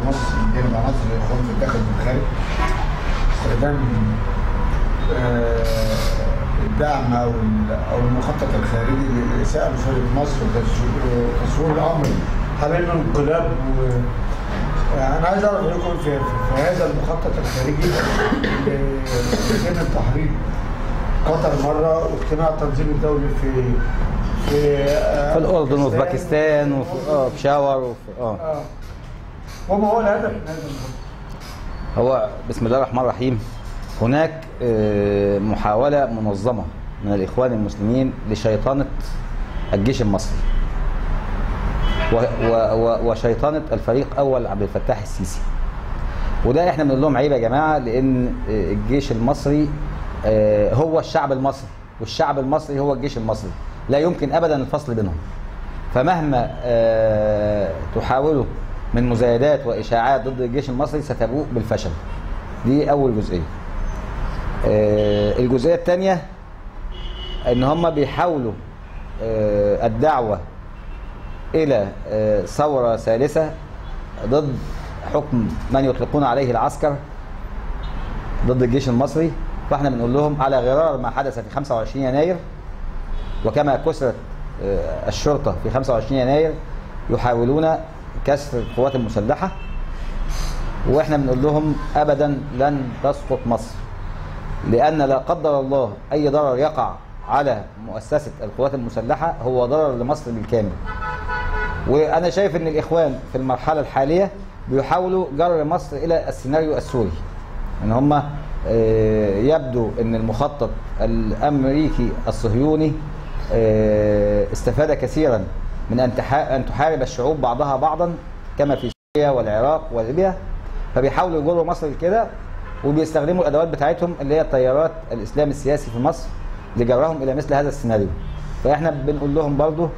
مصر من جانب عناصر الاخوان في الداخل وفي الخارج استخدام آه، الدعم او ال- او المخطط الخارجي لاساءه لشرطه مصر وتصوير الامر حاليا انقلاب و انا عايز اعرف رايكم في, في, في هذا المخطط الخارجي لسن التحريض قطر مره واجتماع التنظيم الدولي في في آه، في الاردن وفي باكستان وفي اه بشاور وفي اه اه وما هو الهدف من هذا المخطط؟ هو بسم الله الرحمن الرحيم هناك آه، محاولة منظمة من الإخوان المسلمين لشيطنة الجيش المصري و و و وشيطنة الفريق أول عبد الفتاح السيسي وده احنا بنقول لهم عيب يا جماعة لأن آه، الجيش المصري آه، هو الشعب المصري والشعب المصري هو الجيش المصري لا يمكن أبدا الفصل بينهم فمهما آه، تحاولوا من مزايدات واشاعات ضد الجيش المصري ستبوء بالفشل دي اول جزئيه آه، الجزئيه الثانيه ان هم بيحاولوا آه، الدعوه الى آه، ثوره ثالثه ضد حكم من يطلقون عليه العسكر ضد الجيش المصري فاحنا بنقول لهم على غرار ما حدث في 25 يناير وكما كسرت آه، الشرطة في 25 يناير يحاولون كسر القوات المسلحة واحنا بنقول لهم ابدا لن تسقط مصر لان لا قدر الله اي ضرر يقع على مؤسسة القوات المسلحة هو ضرر لمصر بالكامل وانا شايف ان الاخوان في المرحلة الحالية بيحاولوا جر مصر الى السيناريو السوري ان هم آه، يبدو ان المخطط الامريكي الصهيوني آه، استفاد كثيرا من ان تحا- ان تحارب الشعوب بعضها بعضا كما في سوريا والعراق وليبيا فبيحاولوا يجروا مصر لكده وبيستخدموا الادوات بتاعتهم اللي هي تيارات الاسلام السياسي في مصر لجرهم الى مثل هذا السيناريو فاحنا بنقول لهم برضو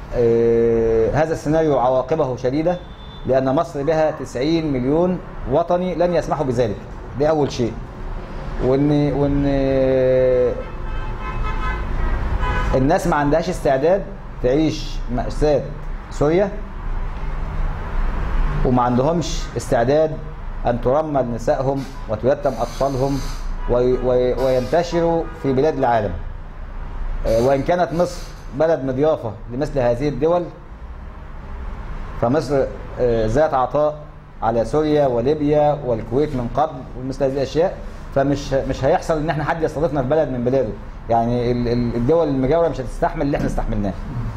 آه، هذا السيناريو عواقبه شديده لان مصر بها 90 مليون وطني لن يسمحوا بذلك دي اول شيء وان وان الناس ما عندهاش استعداد تعيش مأساة سوريا وما عندهمش استعداد أن ترمل نسائهم وتيتم أطفالهم وي وي وينتشروا في بلاد العالم آه، وإن كانت مصر بلد مضيافة لمثل هذه الدول فمصر آه، ذات عطاء على سوريا وليبيا والكويت من قبل ومثل هذه الاشياء فمش مش هيحصل ان احنا حد يستضيفنا في بلد من بلاده يعني ال- ال- الدول المجاوره مش هتستحمل اللي احنا استحملناه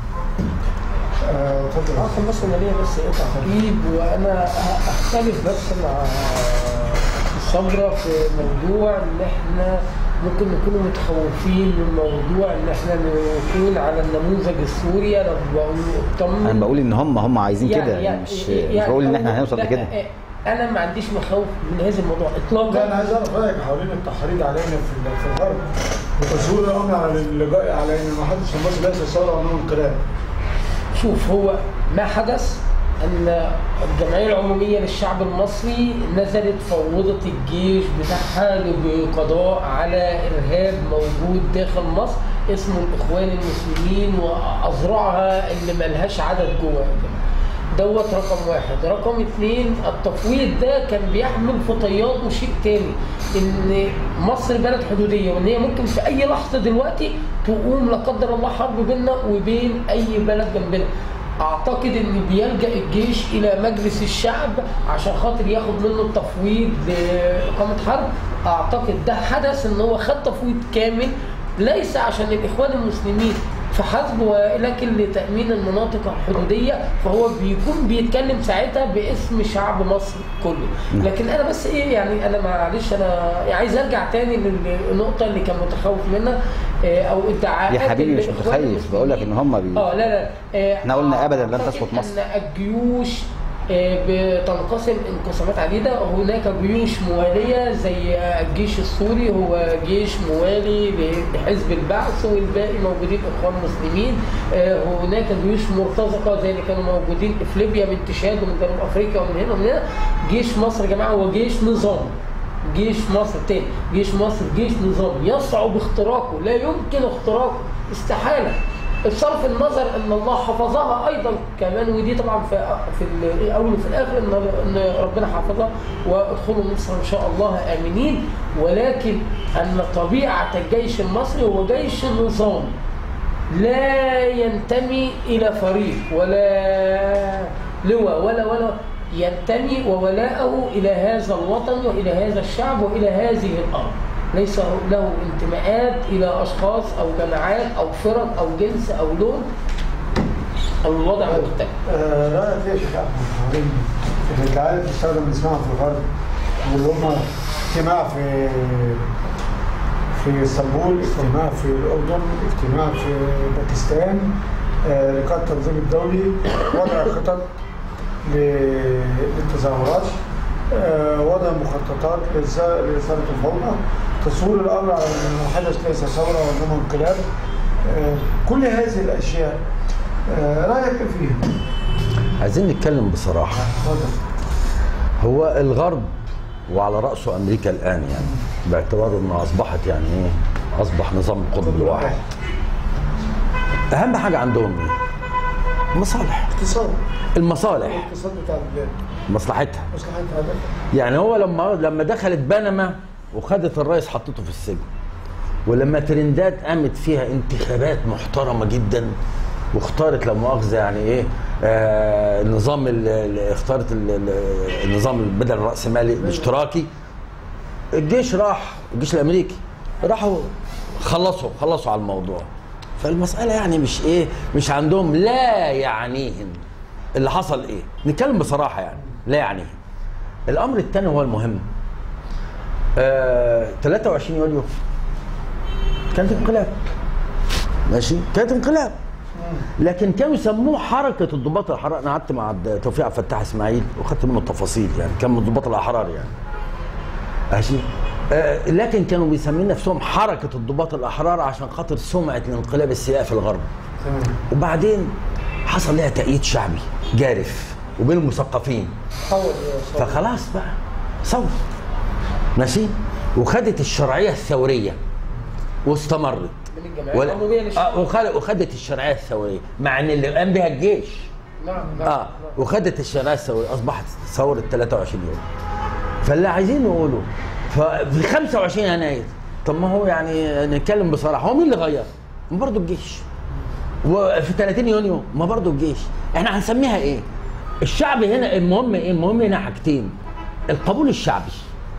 آه، اتفضل اه كان بس انا ليا بس ايه تعقيب وانا ه- اختلف بس مع الصبرة في موضوع ان احنا ممكن نكون متخوفين من موضوع ان احنا نكون على النموذج السوري انا بقول اطمن انا بقول ان هم هم عايزين يعني- كده يعني- مش يعني مش بقول ان احنا هو- هنوصل لا، لكده آه، انا ما عنديش مخاوف من هذا الموضوع لا انا اطلاقا عايز اعرف رايك حوالين التحريض علينا في في الغرب وتصوير الامر على اللجاء على ان ما حدث في مصر ليس ثوره وانه انقلاب شوف هو ما حدث ان الجمعيه العموميه للشعب المصري نزلت فوضت الجيش بتاعها للقضاء على ارهاب موجود داخل مصر اسمه الاخوان المسلمين واذرعها اللي ملهاش عدد جوه دوت رقم واحد رقم اثنين التفويض ده كان بيحمل في طياته شيء تاني ان مصر بلد حدوديه وان هي ممكن في اي لحظه دلوقتي تقوم لا قدر الله حرب بيننا وبين اي بلد جنبنا اعتقد ان بيلجا الجيش الى مجلس الشعب عشان خاطر ياخد منه التفويض لاقامه حرب اعتقد ده حدث ان هو خد تفويض كامل ليس عشان الاخوان المسلمين فحسب ولكن لتامين المناطق الحدوديه فهو بيكون بيتكلم ساعتها باسم شعب مصر كله لكن انا بس ايه يعني انا معلش انا عايز ارجع تاني للنقطه اللي كان متخوف منها آه، او ادعاءات يا حبيبي مش الإخوان متخيف بقول لك ان هم بي... اه لا لا آه، إحنا قلنا أبداً لن أعتقد تسقط مصر. ان الجيوش آه، بتنقسم انقسامات عديدة هناك جيوش موالية زي الجيش السوري هو جيش موالي لحزب البعث والباقي موجودين إخوان مسلمين آه، هناك جيوش مرتزقة زي اللي كانوا موجودين في ليبيا من تشاد ومن جنوب أفريقيا ومن هنا ومن هنا جيش مصر يا جماعة هو جيش نظام جيش مصر تاني جيش مصر جيش نظام يصعب اختراقه لا يمكن اختراقه استحالة بصرف النظر ان الله حفظها ايضا كمان ودي طبعا في في الاول وفي الاخر ان ان ربنا حفظها وادخلوا مصر ان شاء الله امنين ولكن ان طبيعه الجيش المصري هو جيش نظامي لا ينتمي الى فريق ولا لواء ولا ولا ينتمي وولاءه الى هذا الوطن والى هذا الشعب والى هذه الارض ليس له انتماءات الى اشخاص او جماعات او فرق او جنس او لون او الوضع مختلف آه، رايك ايه يا شيخ احمد حوالين الادعاءات اللي بتستخدم بنسمعها في الغرب واللي هم اجتماع في في اسطنبول اجتماع في الاردن اجتماع في باكستان آه، لقاء التنظيم الدولي وضع خطط ل- للتظاهرات آه، وضع مخططات لإزا- لإثارة الفوضى تصوير الأمر على أنه حدث ليس ثورة وإنما انقلاب آه، كل هذه الأشياء آه، رأيك إيه فيها؟ عايزين نتكلم بصراحة اتفضل هو الغرب وعلى رأسه أمريكا الآن يعني باعتبار أنه أصبحت يعني إيه أصبح نظام القطب الواحد أهم حاجة عندهم إيه؟ مصالح اقتصاد المصالح الاقتصاد بتاع البلاد مصلحتها مصلحة هذا يعني هو لما لما دخلت بنما وخدت الرئيس حطته في السجن ولما ترندات قامت فيها انتخابات محترمه جدا واختارت لا مؤاخذه يعني ايه آه النظام ال- ال- اختارت ال- ال- النظام بدل الراسمالي الاشتراكي الجيش راح الجيش الامريكي راحوا خلصوا خلصوا على الموضوع فالمساله يعني مش ايه مش عندهم لا يعنيهم اللي حصل ايه نتكلم بصراحه يعني لا يعنيهم الامر الثاني هو المهم آه 23 يوليو كانت انقلاب ماشي كانت انقلاب لكن كانوا يسموه حركه الضباط الاحرار انا قعدت مع عبد توفيق عبد الفتاح اسماعيل وخدت منه التفاصيل يعني كان من الضباط الاحرار يعني ماشي آه لكن كانوا بيسمين نفسهم حركه الضباط الاحرار عشان خاطر سمعه الانقلاب السياسي في الغرب تمام وبعدين حصل لها تأييد شعبي جارف وبين المثقفين حول يا صاحبي. فخلاص بقى ثورة ماشي وخدت الشرعية الثورية واستمرت من الجمعيه ولا العموميه للشعب آه وخد- وخدت الشرعية الثورية مع ان اللي قام بها الجيش نعم نعم اه وخدت الشرعية الثورية اصبحت ثورة 23 يوم فاللي عايزين نقوله ففي 25 يناير طب ما هو يعني نتكلم بصراحة هو مين اللي غير؟ ما برضه الجيش وفي 30 يونيو ما برضه الجيش احنا هنسميها ايه الشعب هنا المهم ايه المهم هنا حاجتين القبول الشعبي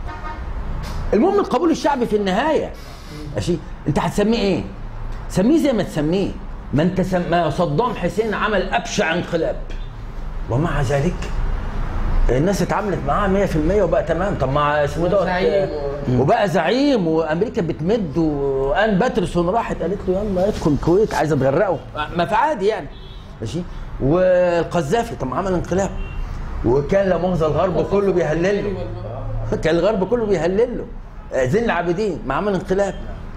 المهم القبول الشعبي في النهايه ماشي انت هتسميه ايه سميه زي ما تسميه ما انت سم... ما صدام حسين عمل ابشع انقلاب ومع ذلك الناس اتعاملت معاه 100% وبقى تمام طب مع اسمه دوت زعيم وبقى زعيم وامريكا بتمد وان باترسون راحت قالت له يلا ادخل الكويت عايزه تغرقه ما في عادي يعني ماشي والقذافي طب ما عمل انقلاب وكان لا مؤاخذه الغرب كله بيهلل له كان الغرب كله بيهلل له آه، زين العابدين ما عمل انقلاب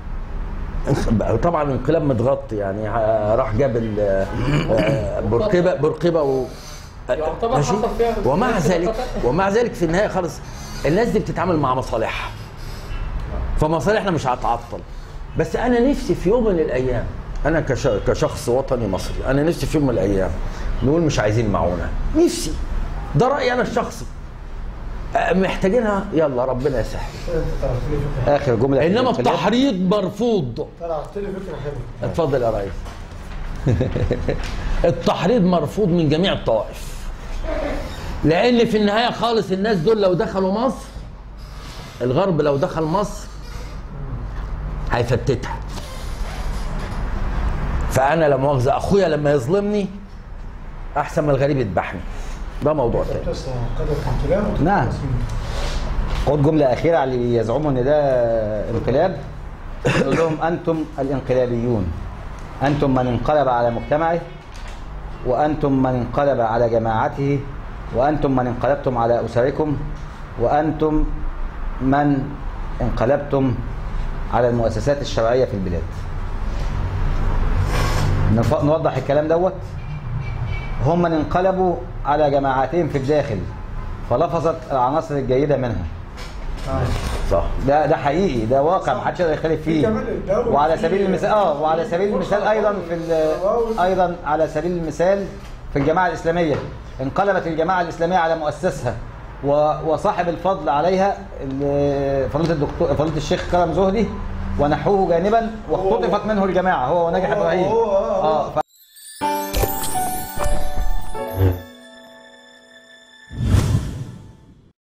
انخ- طبعا انقلاب متغطي يعني ه- راح جاب ال- آه، برقبه برقبه و يعتبر ماشي؟ حصل فيها ومع نفس ذلك الخطأ. ومع ذلك في النهايه خالص الناس دي بتتعامل مع مصالحها فمصالحنا مش هتعطل بس انا نفسي في يوم من الايام انا كش- كشخص وطني مصري انا نفسي في يوم من الايام نقول مش عايزين معونه نفسي ده رايي انا الشخصي أه، محتاجينها يلا ربنا يسهل انت طرحت لي فكره اخر جمله في انما الانقلاب. التحريض مرفوض طرحت لي فكره حلوه اتفضل يا ريس التحريض مرفوض من جميع الطوائف لان في النهايه خالص الناس دول لو دخلوا مصر الغرب لو دخل مصر هيفتتها فانا لا مؤاخذه اخويا لما يظلمني احسن من الغريب يذبحني ده موضوع تاني تسمع قدر الانقلاب نعم. خد جملة أخيرة على اللي يزعموا إن ده انقلاب نقول لهم أنتم الانقلابيون أنتم من انقلب على مجتمعه وأنتم من انقلب على جماعته وأنتم من انقلبتم على أسركم وأنتم من انقلبتم على المؤسسات الشرعية في البلاد نف- نوضح الكلام دوت هم من انقلبوا على جماعاتهم في الداخل فلفظت العناصر الجيدة منها صح ده ده حقيقي ده واقع صح. ما حدش يقدر يختلف في فيه كمان الدوري وعلى في- سبيل المثال اه وعلى سبيل فرصة المثال ايضا في ال- تواصل. ايضا على سبيل المثال في الجماعه الاسلاميه انقلبت الجماعه الاسلاميه على مؤسسها و- وصاحب الفضل عليها ال- فضيله الدكتور فضيله الشيخ كرم زهدي ونحوه جانبا واختطفت منه الجماعه هو وناجح هو- ابراهيم هو- هو- اه